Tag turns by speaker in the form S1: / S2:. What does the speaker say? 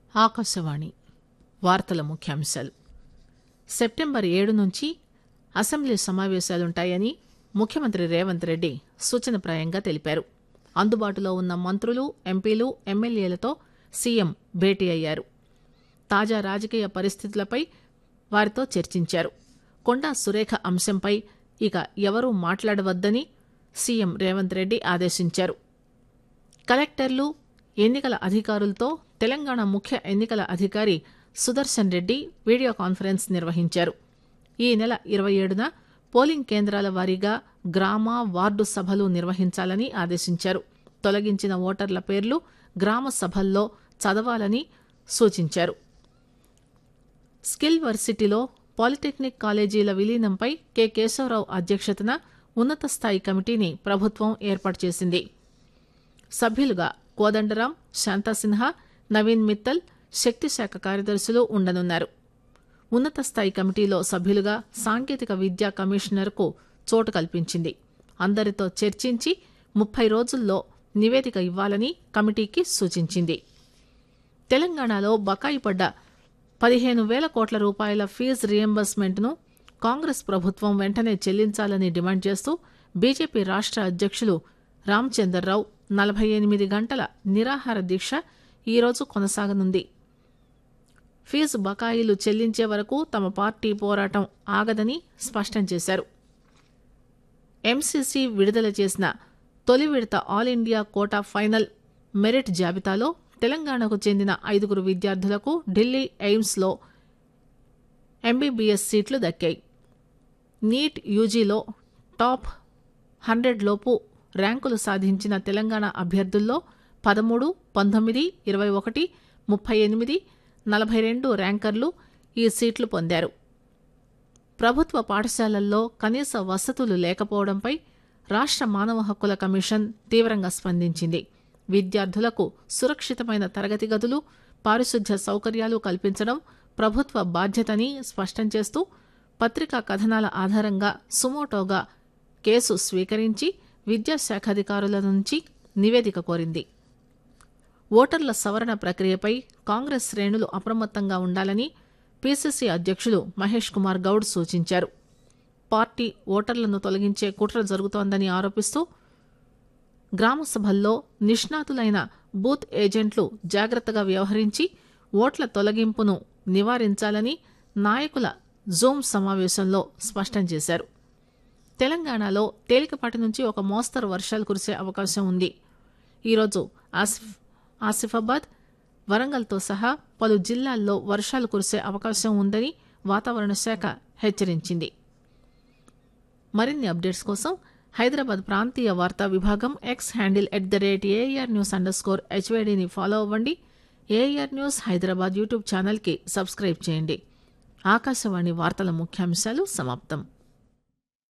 S1: ఆకాశవాణి వార్తల ముఖ్యాంశాలు సెప్టెంబర్ ఏడు నుంచి అసెంబ్లీ సమావేశాలుంటాయని ముఖ్యమంత్రి రేవంత్ రెడ్డి సూచనప్రాయంగా తెలిపారు అందుబాటులో ఉన్న మంత్రులు ఎంపీలు ఎమ్మెల్యేలతో సీఎం భేటీ అయ్యారు తాజా రాజకీయ పరిస్థితులపై వారితో చర్చించారు కొండా సురేఖ అంశంపై ఇక ఎవరూ మాట్లాడవద్దని సీఎం రేవంత్ రెడ్డి ఆదేశించారు కలెక్టర్లు ఎన్నికల అధికారులతో తెలంగాణ ముఖ్య ఎన్నికల అధికారి సుదర్శన్ రెడ్డి వీడియో కాన్ఫరెన్స్ నిర్వహించారు ఈ నెల ఇరవై ఏడున పోలింగ్ కేంద్రాల వారీగా గ్రామ వార్డు సభలు నిర్వహించాలని ఆదేశించారు తొలగించిన ఓటర్ల పేర్లు గ్రామ సభల్లో చదవాలని సూచించారు స్కిల్ వర్సిటీలో పాలిటెక్నిక్ కాలేజీల విలీనంపై కె కేశవరావు అధ్యక్షతన ఉన్నత స్థాయి కమిటీని ప్రభుత్వం ఏర్పాటు చేసింది సభ్యులుగా కోదండరాం శాంతాసిన్హా నవీన్ మిత్తల్ శక్తి శాఖ కార్యదర్శులు ఉండనున్నారు ఉన్నత స్థాయి కమిటీలో సభ్యులుగా సాంకేతిక విద్యా కమిషనర్కు చోటు కల్పించింది అందరితో చర్చించి ముప్పై రోజుల్లో నివేదిక ఇవ్వాలని కమిటీకి సూచించింది తెలంగాణలో బకాయి పడ్డ పదిహేను వేల కోట్ల రూపాయల ఫీజు రియంబర్స్మెంట్ను కాంగ్రెస్ ప్రభుత్వం వెంటనే చెల్లించాలని డిమాండ్ చేస్తూ బీజేపీ రాష్ట్ర అధ్యక్షులు రామచందర్రావు నలభై ఎనిమిది గంటల నిరాహార దీక్ష ఈరోజు కొనసాగనుంది ఫీజు బకాయిలు చెల్లించే వరకు తమ పార్టీ పోరాటం ఆగదని స్పష్టం చేశారు ఎంసీసీ విడుదల చేసిన తొలి విడత all India quota final merit జాబితాలో తెలంగాణకు చెందిన ఐదుగురు విద్యార్థులకు ఢిల్లీ ఎయిమ్స్లో ఎంబీబీఎస్ సీట్లు దక్కాయి నీట్ యూజీలో టాప్ హండ్రెడ్ లోపు ర్యాంకులు సాధించిన తెలంగాణ అభ్యర్థుల్లో పదమూడు పంతొమ్మిది ఇరవై ఒకటి ముప్పై ఎనిమిది నలభై రెండు ర్యాంకర్లు ఈ సీట్లు పొందారు ప్రభుత్వ పాఠశాలల్లో కనీస వసతులు లేకపోవడంపై రాష్ట్ర మానవ హక్కుల కమిషన్ తీవ్రంగా స్పందించింది విద్యార్థులకు సురక్షితమైన తరగతి గదులు పారిశుధ్య సౌకర్యాలు కల్పించడం ప్రభుత్వ బాధ్యతని స్పష్టం చేస్తూ పత్రికా కథనాల ఆధారంగా సుమోటోగా కేసు స్వీకరించి విద్యాశాఖాధికారుల నుంచి నివేదిక కోరింది ఓటర్ల సవరణ ప్రక్రియపై కాంగ్రెస్ శ్రేణులు అప్రమత్తంగా ఉండాలని పీసీసీ అధ్యక్షులు మహేష్ కుమార్ గౌడ్ సూచించారు పార్టీ ఓటర్లను తొలగించే కుట్ర జరుగుతోందని ఆరోపిస్తూ గ్రామ సభల్లో నిష్ణాతులైన బూత్ ఏజెంట్లు జాగ్రత్తగా వ్యవహరించి ఓట్ల తొలగింపును నివారించాలని నాయకుల జూమ్ సమావేశంలో స్పష్టం చేశారు తెలంగాణలో తేలికపాటి నుంచి ఒక మోస్తరు వర్షాలు కురిసే అవకాశం ఉంది ఈరోజు ఆసిఫ్ ఆసిఫాబాద్ వరంగల్తో సహా పలు జిల్లాల్లో వర్షాలు కురిసే అవకాశం ఉందని వాతావరణ శాఖ హెచ్చరించింది మరిన్ని అప్డేట్స్ కోసం హైదరాబాద్ ప్రాంతీయ వార్తా విభాగం X handle at the rate AR news underscore స్కోర్ హెచ్వైడీని ఫాలో అవ్వండి ఏఆర్ న్యూస్ హైదరాబాద్ యూట్యూబ్ ఛానల్కి సబ్స్క్రైబ్ చేయండి ఆకాశవాణి వార్తల ముఖ్యాంశాలు సమాప్తం